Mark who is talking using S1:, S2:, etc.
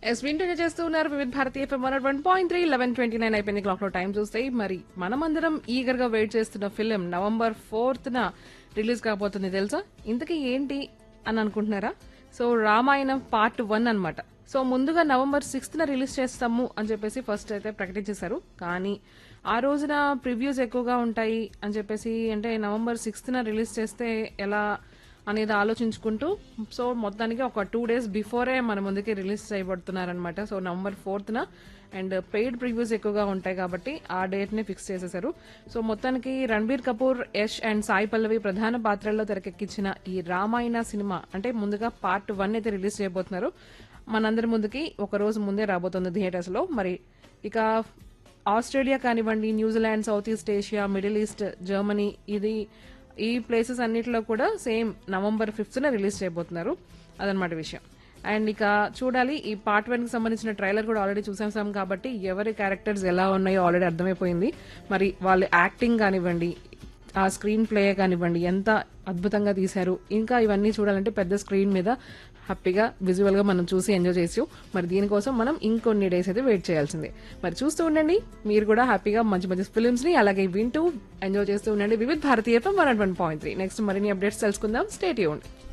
S1: yes వింటూనే చేస్తూ ఉన్నారు వివిధ భారతీయ FM one one point three eleven twenty nine అయిపోయింది క్లాక్ లో టైం చూస్తే మరి మనమందరం ఈగర్ గా వెయిట్ చేస్తున్న ఫిలిం నవంబర్ ఫోర్త్ న రిలీజ్ కాబోతుంది తెలుసా ఇంతకీ ఏంటి అని అనుకుంటున్నారా సో రామాయణం పార్ట్ వన్ అన్నమాట సో ముందుగా నవంబర్ సిక్స్త్ న రిలీజ్ చేస్తాము అని చెప్పేసి ఫస్ట్ అయితే ప్రకటించేశారు కానీ ఆ రోజున ప్రివ్యూస్ ఎక్కువగా ఉంటాయి అని చెప్పేసి అంటే నవంబర్ సిక్స్త్ న రిలీజ్ చేస్తే ఎలా అనేది ఆలోచించుకుంటూ సో మొత్తానికి ఒక టూ డేస్ బిఫోరే మన ముందుకి రిలీజ్ చేయబడుతున్నారనమాట సో నవంబర్ ఫోర్త్న అండ్ పెయిడ్ ప్రివ్యూస్ ఎక్కువగా ఉంటాయి కాబట్టి ఆ డేట్ని ఫిక్స్ చేసేశారు సో మొత్తానికి రణబీర్ కపూర్ యష్ అండ్ సాయి పల్లవి ప్రధాన పాత్రల్లో తెరకెక్కించిన ఈ రామాయణ సినిమా అంటే ముందుగా పార్ట్ వన్ అయితే రిలీజ్ చేయబోతున్నారు మనందరి ముందుకి ఒక రోజు ముందే రాబోతుంది థియేటర్స్ లో మరి ఇక ఆస్ట్రేలియా కానివ్వండి New Zealand south east Asia middle east Germany ఇది ఈ ప్లేసెస్ అన్నిటిలో కూడా సేమ్ నవంబర్ ఫిఫ్త్న రిలీజ్ చేయబోతున్నారు అదనమాట విషయం అండ్ ఇక చూడాలి ఈ పార్ట్ వన్ కి సంబంధించిన ట్రైలర్ కూడా ఆల్రెడీ చూసాం కాబట్టి ఎవరి క్యారెక్టర్స్ ఎలా ఉన్నాయో ఆల్రెడీ అర్థమైపోయింది మరి వాళ్ళ యాక్టింగ్ కానివ్వండి ఆ స్క్రీన్ ప్లే కానివ్వండి ఎంత అద్భుతంగా తీశారు ఇంకా ఇవన్నీ చూడాలంటే పెద్ద స్క్రీన్ మీద హ్యాపీగా విజువల్ గా మనం చూసి ఎంజాయ్ చేసి మరి దీనికోసం మనం ఇంకొన్ని డేస్ అయితే వెయిట్ చేయాల్సిందే మరి చూస్తూ ఉండండి మీరు కూడా హ్యాపీగా మంచి మంచి ఫిల్మ్స్ ని అలాగే వింటూ ఎంజాయ్ చేస్తూ ఉండండి వివిధ భారతీయ one one point three next మరిన్ని అప్డేట్స్ తెలుసుకుందాం స్టేట్ యూన్